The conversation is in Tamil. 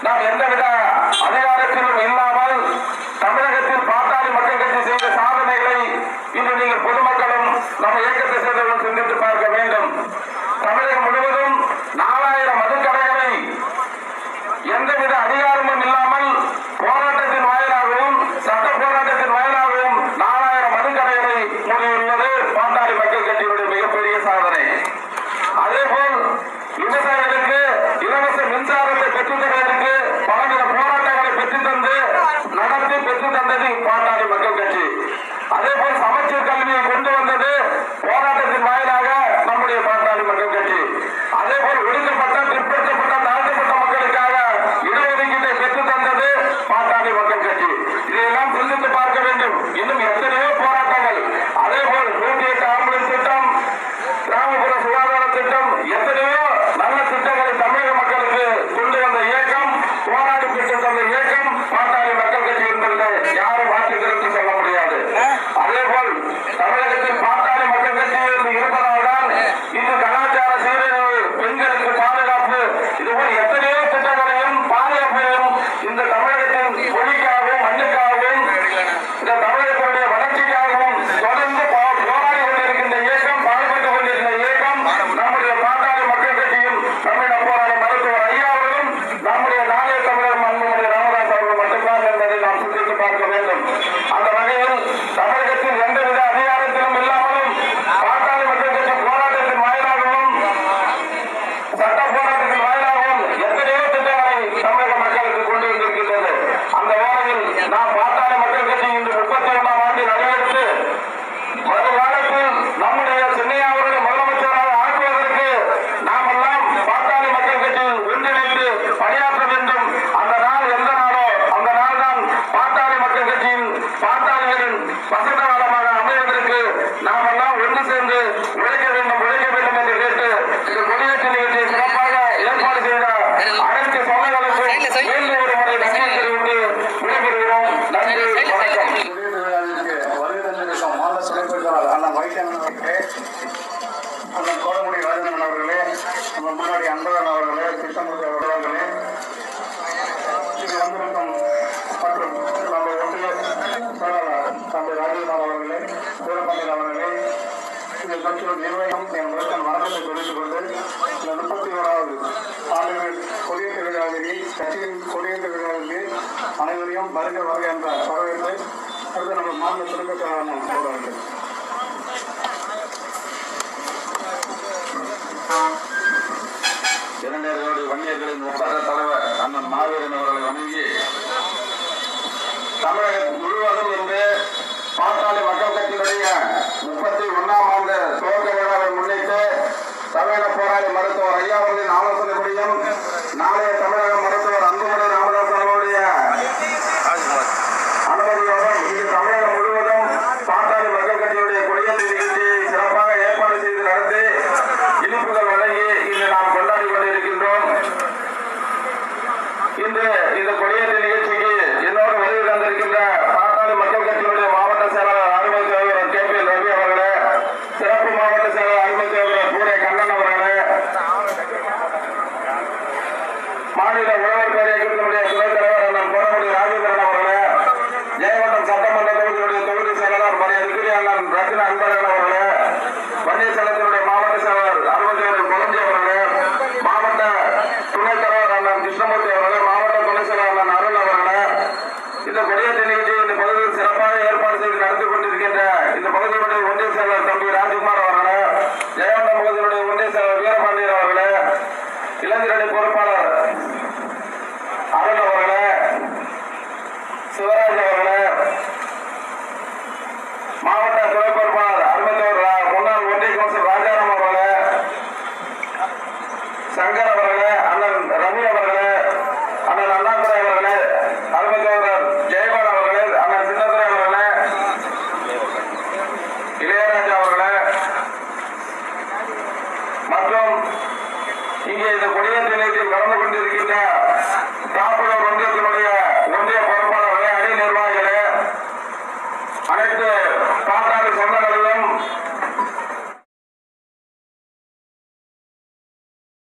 நாம் எந்தவித அதிகாரத்திலும் இல்லாமல் தமிழகத்தில் பாட்டாளி மக்கள் கட்சி செய்த சாதனைகளை இன்று நீங்கள் பொதுமக்களும் நம்ம இயக்கத்தை சேர்ந்தவர்களும் சிந்தித்து பார்க்க வேண்டும் தமிழகம் முழுவதும் நாலாயிரம் மதுக்கடைகளை எந்தவித அதிகாரமும் இல்லாமல் போராட்டத்தின் வாயிலாகவும் சட்ட போராட்டத்தின் வாயிலாகவும் நாலாயிரம் மதுக்கடைகளை மூடியுள்ளது பாட்டாளி மக்கள் கட்சியினுடைய மிகப்பெரிய சாதனை அதேபோல் விவசாயிகளுக்கு இலவச மின்சாரத்தை பெற்றுத் தருவதற்கு பலவித போராட்டங்களை பெற்றுத் தந்து நடத்தி பெற்றுத் தந்தது பாட்டாளி மக்கள் கட்சி அதேபோல் சமச்சீர் கல்வியை கொண்டு வந்தது போராட்டத்தின் வாயிலாக நம்முடைய பாட்டாளி மக்கள் கட்சி அதேபோல் ஒடுக்கப்பட்ட பிற்படுத்தப்பட்ட தாழ்த்தப்பட்ட மக்களுக்காக இடஒதுக்கீட்டை பெற்றுத் தந்தது பாட்டாளி மக்கள் கட்சி இதையெல்லாம் சிந்தித்து பார்க்க வேண்டும் இன்னும் எத்தனையோ போராட்டங்கள் அதேபோல் நூற்றி எட்டு ஆம்புலன்ஸ் திட்டம் கிராமப்புற சுகாதார திட்டம் எத்தனையோ நல்ல திட்டங்களை தமிழக மக்களுக்கு கொண்டு வந்த இயக்கம் போராடி பெற்று தந்த இயக்கம் பாட்டாளி மக்கள் கட்சி என்பதில் யாரும் மாற்று கருத்து சொல்ல முடியாது அதேபோல் தமிழகத்தில் பாட்டாளி மக்கள் கட்சி இருந்து இருப்பதால் தான் இன்று கலாச்சார சீரழிவு பெண்களுக்கு பாதுகாப்பு இதுபோல் எத்தனையோ திட்டங்களையும் பாதுகாப்பையும் இந்த தமிழகத்தின் மொழிக்காகவும் மண்ணுக்காகவும் இந்த தமிழகத்தினுடைய வளர்ச்சிக்காகவும் தொடர்ந்து போ- போராடி கொண்டிருக்கின்ற இயக்கம் பாடுபட்டு கொண்டிருக்கின்ற இயக்கம் நம்முடைய பாட்டாளி மக்கள் கட்சியும் தமிழக போராளி மருத்துவர் ஐயா அவர்களும் நம்முடைய நாளைய தமிழர் மண்ணுடைய ராமதாஸ் அவர்கள் மட்டும்தான் என்பதை நாம் சிந்தித்து பார்க்க வேண்டும் அந்த வகையில் தமிழகத்தில் எந்தவித அதிகாரத்திலும் இல்லாமலும் பாட்டாளி மக்கள் கட்சி போராட்டத்தின் வாயிலாகவும் சட்ட போராட்டத்தின் வாயிலாகவும் எத்தனையோ திட்டங்களை தமிழக மக்களுக்கு கொண்டு வந்திருக்கின்றது அந்த வேளையில் நாம் பாட்டாளி மக்கள் கட்சி இன்று முப்பத்தி ஒன்றாம் ஆண்டில் நடைபெற்று வருங்காலத்தில் நம்முடைய சென்னையா அவர்களை முதலமைச்சராக ஆக்குவதற்கு நாம் எல்லாம் பாட்டாளி மக்கள் கட்சியில் ஒன்றிணைந்து பணியாற்ற வேண்டும் அந்த நாள் எந்த நாளோ அந்த நாள் தான் பாட்டாளி மக்கள் கட்சியின் பாட்டாளிகளின் வசந்த காலமாக அமைவதற்கு நாம் எல்லாம் ஒன்று சேர்ந்து உழைக்க வேண்டும் உழைக்க வேண்டும் என்று கேட்டு இந்த கொடியேற்ற நிகழ்ச்சியை சிறப்பாக ஏற்பாடு செய்த அனைத்து சொந்தங்களுக்கும் மீண்டும் ஒரு முறை நன்றி தெரிவித்து விடைபெறுகிறோம் நன்றி வணக்கம் குடியிருப்பு வருகை தந்திருக்கும் மாநில துணைப்பொருளாளர் அண்ணன் வைத்தியநாதன் அவர்களே அண்ணன் கோடமுடி ராஜேந்திரன் அவர்களே நம்ம முன்னாடி அன்பழகன் அவர்களே கிருஷ்ணமூர்த்தி அவர்களே இங்கு வந்திருக்கும் மற்றும் நம்ம ஒன்றிய செயலாளர் தந்தை ராஜேந்திரன் அவர்களே வீரபாண்டியன் அவர்களே இந்த கட்சியின் நிர்வாகம் என் முதல் வணக்கத்தை தெரிவித்துக் கொண்டு இந்த முப்பத்தி ஓராவது ஆண்டு கொடியேற்ற விழாவிற்கு கட்சியின் கொடியேற்ற விழாவிற்கு அனைவரையும் வருக வருக என்ற வரவேற்பை அடுத்து நம்ம மாநில துணை செயலாளர் போடுவார்கள் இளைஞர்களோடு வன்னியர்களின் ஒப்பந்த தலைவர் அண்ணன் மாவீரன் அவர்களை வணங்கி தமிழகம் முழுவதும் இன்று பாட்டாளி மக்கள் கட்சியினுடைய முப்பத்தி ஒன்னாம் ஆண்டு துவக்க விழாவை முன்னிட்டு தமிழக போராளி மருத்துவர் ஐயா அவர்களின் ஆலோசனைப்படியும் நாளைய தமிழக மருத்துவர் அன்புமணி ராமதாஸ் அவர்களுடைய அனுமதியோடும் இன்று தமிழகம் முழுவதும் பாட்டாளி மக்கள் கட்சியுடைய கொடியேற்ற நிகழ்ச்சியை சிறப்பாக ஏற்பாடு செய்து நடத்தி இனிப்புகள் வழங்கி இன்று நாம் கொண்டாடி கொண்டிருக்கின்றோம் இன்று இந்த கொடியேற்ற நிகழ்ச்சிக்கு என்னோடு வருகை தந்திருக்கின்ற பாட்டாளி மக்கள் கட்சியினுடைய மாவட்ட செயலாளர் அருமை தேவர் கே பி ரவி அவர்களே சிறப்பு மாவட்ட செயலாளர் அருமை தேவர் பூரே கண்ணன் அவர்களே மாநில உழவர் பேர் இயக்கத்தினுடைய துணைத் தலைவர் அண்ணன் கோடமுடி ராஜேந்திரன் அவர்களே ஜெயவட்டம் சட்டமன்ற தொகுதியுடைய தொகுதி செயலாளர் மரியாதைக்குரிய அண்ணன் ரத்ன அன்பழகன் அவர்களே வன்னிய சங்கத்தினுடைய மாவட்ட செயலாளர் அருமதேவர் கொலஞ்சி அவர்களே மாவட்ட துணைத் தலைவர் அண்ணன் கிருஷ்ணமூர்த்தி அவர்களே மாவட்ட துணை செயலாளர் அண்ணன் அருள் அவர்களே இந்த கொடியேற்ற நிகழ்ச்சியை இந்த பகுதியில் சிறப்பாக ஏற்பாடு செய்து நடத்தி கொண்டிருக்கின்ற இந்த பகுதியினுடைய ஒன்றிய செயலாளர் தம்பி ராஜ்குமார் அவர்களே ஜெயவட்டம் பகுதியினுடைய ஒன்றிய செயலாளர் வீரபாண்டியன் அவர்களே இளைஞரணி பொறுப்பாளர் அருள் அவர்களே சிவராஜ் அவர்களே மாவட்ட துணை பொறுப்பாளர் அருமத்தவர் ரா- முன்னாள் ஒன்றிய கவுன்சிலர் ராஜாராம் அவர்களே சங்கர் அவர்களே அண்ணன் ரவி அவர்களே அண்ணன் அண்ணாதுரை அவர்களே அருமத்தவர் ஜெயபால் அவர்களே அண்ணன் சின்னதுரை அவர்களே இளையராஜா அவர்களே மற்றும் இங்கே இந்த கொடியேற்ற நிலையத்தில் கலந்து கொண்டிருக்கின்ற காப்பலூர் ஒன்றியத்தினுடைய ஒன்றிய பொறுப்பாளர்களே அணி நிர்வாகிகளே அனைத்து பாட்டாளி சொந்த